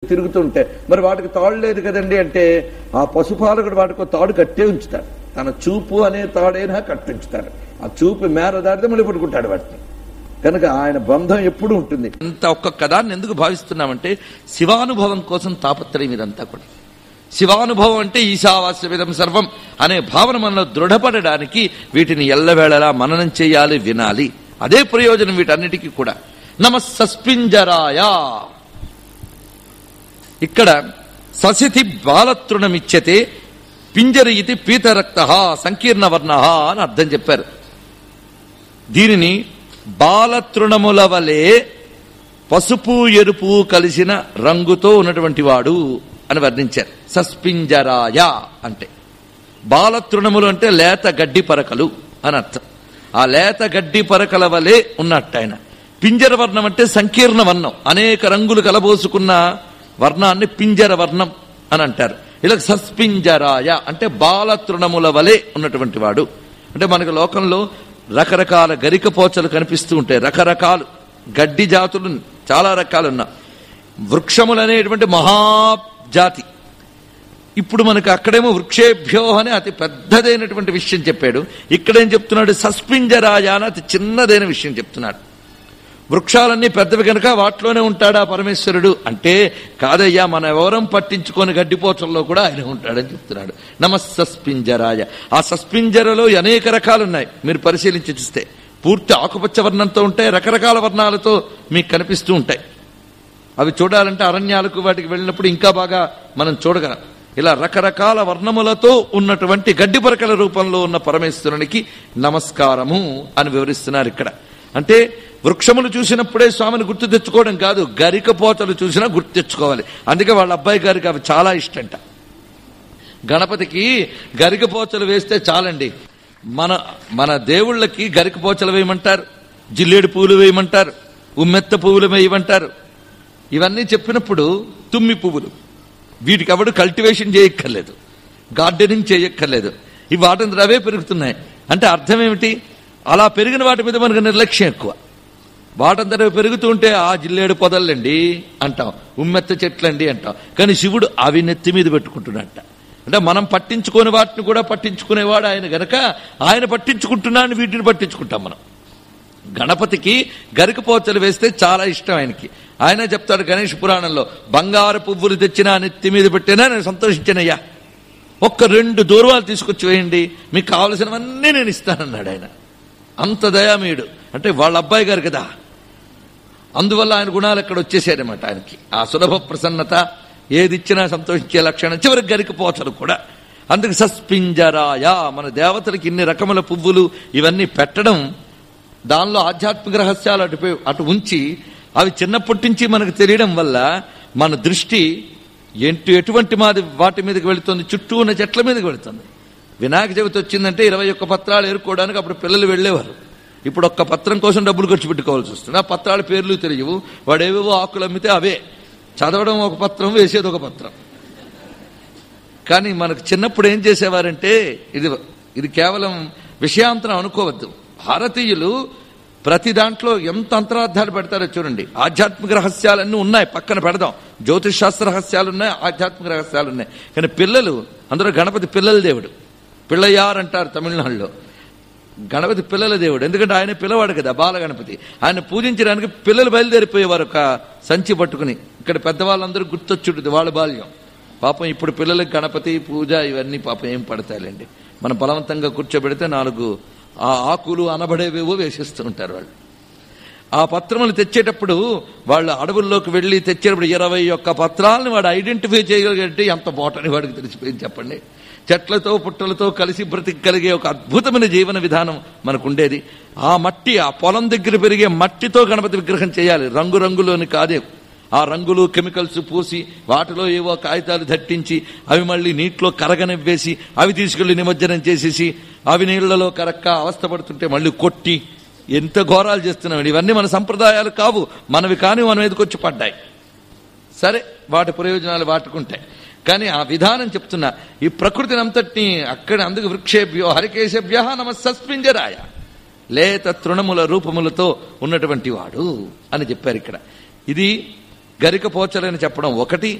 తిరుగుతుంటే మరి వాటికి తాడు లేదు కదండి అంటే ఆ పశుపాలకుడు వాటికి ఒక తాడు కట్టే ఉంచుతాడు తన చూపు అనే తాడైనా కట్టించుతాడు ఆ చూపు మేర దాటితే మళ్ళీ పట్టుకుంటాడు వాటిని కనుక ఆయన బంధం ఎప్పుడు ఉంటుంది ఇంత ఒక్కొక్క దాన్ని ఎందుకు భావిస్తున్నామంటే శివానుభవం కోసం తాపత్రయం ఇదంతా కూడా శివానుభవం అంటే ఈశావాస్యవిధం సర్వం అనే భావన మనలో దృఢపడడానికి వీటిని ఎల్లవేళలా మననం చేయాలి వినాలి అదే ప్రయోజనం వీటన్నిటికీ కూడా నమ సస్పింజరాయ ఇక్కడ ససితి బాలతృణమిచ్చతే పింజరి ఇది పీతరక్త సంకీర్ణ వర్ణ అని అర్థం చెప్పారు దీనిని బాలతృణముల వలె పసుపు ఎరుపు కలిసిన రంగుతో ఉన్నటువంటి వాడు అని వర్ణించారు సస్పింజరాయ అంటే బాలతృణములు అంటే లేత గడ్డి పరకలు అని అర్థం ఆ లేత గడ్డి పరకల వలె ఉన్నట్టు ఆయన పింజర వర్ణం అంటే సంకీర్ణ వర్ణం అనేక రంగులు కలబోసుకున్న వర్ణాన్ని పింజర వర్ణం అని అంటారు ఇలా సస్పింజరాయ అంటే బాలతృణముల వలె ఉన్నటువంటి వాడు అంటే మనకు లోకంలో రకరకాల గరిక పోచలు కనిపిస్తూ ఉంటాయి రకరకాలు గడ్డి జాతులు చాలా రకాలు ఉన్నా వృక్షములు అనేటువంటి మహాజాతి ఇప్పుడు మనకు అక్కడేమో వృక్షేభ్యో అని అతి పెద్దదైనటువంటి విషయం చెప్పాడు ఇక్కడేం చెప్తున్నాడు సస్పింజరాయ అని అతి చిన్నదైన విషయం చెప్తున్నాడు వృక్షాలన్నీ పెద్దవి కనుక వాటిలోనే ఉంటాడా పరమేశ్వరుడు అంటే కాదయ్యా మన ఎవరం పట్టించుకొని గడ్డిపోచల్లో కూడా ఆయన ఉంటాడని చెప్తున్నాడు నమ సస్పింజరాయ ఆ సస్పింజరలో అనేక రకాలు ఉన్నాయి మీరు పరిశీలించి చూస్తే పూర్తి ఆకుపచ్చ వర్ణంతో ఉంటాయి రకరకాల వర్ణాలతో మీకు కనిపిస్తూ ఉంటాయి అవి చూడాలంటే అరణ్యాలకు వాటికి వెళ్ళినప్పుడు ఇంకా బాగా మనం చూడగలం ఇలా రకరకాల వర్ణములతో ఉన్నటువంటి గడ్డి పరకల రూపంలో ఉన్న పరమేశ్వరునికి నమస్కారము అని వివరిస్తున్నారు ఇక్కడ అంటే వృక్షములు చూసినప్పుడే స్వామిని గుర్తు తెచ్చుకోవడం కాదు గరిక పోతలు చూసినా గుర్తు తెచ్చుకోవాలి అందుకే వాళ్ళ అబ్బాయి గారికి అవి చాలా ఇష్టంట గణపతికి గరిక పోచలు వేస్తే చాలండి మన మన దేవుళ్ళకి గరిక పోచలు వేయమంటారు జిల్లేడు పువ్వులు వేయమంటారు ఉమ్మెత్త పువ్వులు వేయమంటారు ఇవన్నీ చెప్పినప్పుడు తుమ్మి పువ్వులు వీటికి ఎవడు కల్టివేషన్ చేయక్కర్లేదు గార్డెనింగ్ చేయక్కర్లేదు ఇవి వాటి అవే పెరుగుతున్నాయి అంటే అర్థం ఏమిటి అలా పెరిగిన వాటి మీద మనకు నిర్లక్ష్యం ఎక్కువ వాటంతట పెరుగుతూ ఉంటే ఆ జిల్లేడు పొదలండి అంటాం ఉమ్మెత్త చెట్లండి అంటాం కానీ శివుడు అవి నెత్తి మీద పెట్టుకుంటున్నట్ట అంటే మనం పట్టించుకోని వాటిని కూడా పట్టించుకునేవాడు ఆయన గనక ఆయన పట్టించుకుంటున్నాను వీటిని పట్టించుకుంటాం మనం గణపతికి గరికపోచలు వేస్తే చాలా ఇష్టం ఆయనకి ఆయన చెప్తాడు గణేష్ పురాణంలో బంగారు పువ్వులు తెచ్చినా నెత్తి మీద పెట్టినా నేను సంతోషించానయ్యా ఒక్క రెండు దూర్వాలు తీసుకొచ్చి వేయండి మీకు కావలసినవన్నీ నేను ఇస్తానన్నాడు ఆయన అంత దయామీయుడు అంటే వాళ్ళ అబ్బాయి గారు కదా అందువల్ల ఆయన గుణాలు అక్కడ వచ్చేసారన్నమాట ఆయనకి ఆ సులభ ప్రసన్నత ఏది ఇచ్చినా సంతోషించే లక్షణం చివరికి గరికపోచలు కూడా అందుకు సస్పింజరాయ మన దేవతలకి ఇన్ని రకముల పువ్వులు ఇవన్నీ పెట్టడం దానిలో ఆధ్యాత్మిక రహస్యాలు అటు అటు ఉంచి అవి చిన్నప్పటి నుంచి మనకు తెలియడం వల్ల మన దృష్టి ఎంటు ఎటువంటి మాది వాటి మీదకి వెళుతుంది చుట్టూ ఉన్న చెట్ల మీదకి వెళుతుంది వినాయక చవితి వచ్చిందంటే ఇరవై ఒక్క పత్రాలు ఏరుకోవడానికి అప్పుడు పిల్లలు వెళ్ళేవారు ఇప్పుడు ఒక్క పత్రం కోసం డబ్బులు ఖర్చు పెట్టుకోవాల్సి వస్తుంది ఆ పత్రాల పేర్లు తెలియవు వాడేవేవో ఆకులు అమ్మితే అవే చదవడం ఒక పత్రం వేసేది ఒక పత్రం కానీ మనకు చిన్నప్పుడు ఏం చేసేవారంటే ఇది ఇది కేవలం విషయాంతరం అనుకోవద్దు భారతీయులు ప్రతి దాంట్లో ఎంత అంతరార్థాలు పెడతారో చూడండి ఆధ్యాత్మిక రహస్యాలన్నీ ఉన్నాయి పక్కన పెడదాం జ్యోతిష్ శాస్త్ర రహస్యాలు ఉన్నాయి ఆధ్యాత్మిక రహస్యాలు ఉన్నాయి కానీ పిల్లలు అందరూ గణపతి పిల్లల దేవుడు పిల్లయ్యార్ అంటారు తమిళనాడులో గణపతి పిల్లల దేవుడు ఎందుకంటే ఆయన పిల్లవాడు కదా బాల గణపతి ఆయన పూజించడానికి పిల్లలు బయలుదేరిపోయేవారు ఒక సంచి పట్టుకుని ఇక్కడ పెద్దవాళ్ళందరూ గుర్తొచ్చుంటుంది వాళ్ళ బాల్యం పాపం ఇప్పుడు పిల్లలకి గణపతి పూజ ఇవన్నీ పాపం ఏం పడతాయిలేండి మనం బలవంతంగా కూర్చోబెడితే నాలుగు ఆ ఆకులు అనబడేవేవో వేసేస్తూ ఉంటారు వాళ్ళు ఆ పత్రములు తెచ్చేటప్పుడు వాళ్ళు అడవుల్లోకి వెళ్ళి తెచ్చేటప్పుడు ఇరవై ఒక్క పత్రాలను వాడు ఐడెంటిఫై చేయగలిగితే ఎంత బోటని వాడికి తెలిసిపోయింది చెప్పండి చెట్లతో పుట్టలతో కలిసి బ్రతికగలిగే ఒక అద్భుతమైన జీవన విధానం మనకు ఉండేది ఆ మట్టి ఆ పొలం దగ్గర పెరిగే మట్టితో గణపతి విగ్రహం చేయాలి రంగురంగులోని కాదే ఆ రంగులు కెమికల్స్ పూసి వాటిలో ఏవో కాగితాలు దట్టించి అవి మళ్ళీ నీటిలో కరగనివ్వేసి అవి తీసుకెళ్లి నిమజ్జనం చేసేసి అవి నీళ్లలో కరక్క అవస్థపడుతుంటే మళ్ళీ కొట్టి ఎంత ఘోరాలు చేస్తున్నాం ఇవన్నీ మన సంప్రదాయాలు కావు మనవి కానీ మన మీదకొచ్చి పడ్డాయి సరే వాటి ప్రయోజనాలు వాటుకుంటాయి కానీ ఆ విధానం చెప్తున్నా ఈ ప్రకృతిని అంతటిని అక్కడ అందుకు వృక్షేభ్యో హరికేశభ్య నమ సస్పింజరాయ లేత తృణముల రూపములతో ఉన్నటువంటి వాడు అని చెప్పారు ఇక్కడ ఇది గరిక పోచలని చెప్పడం ఒకటి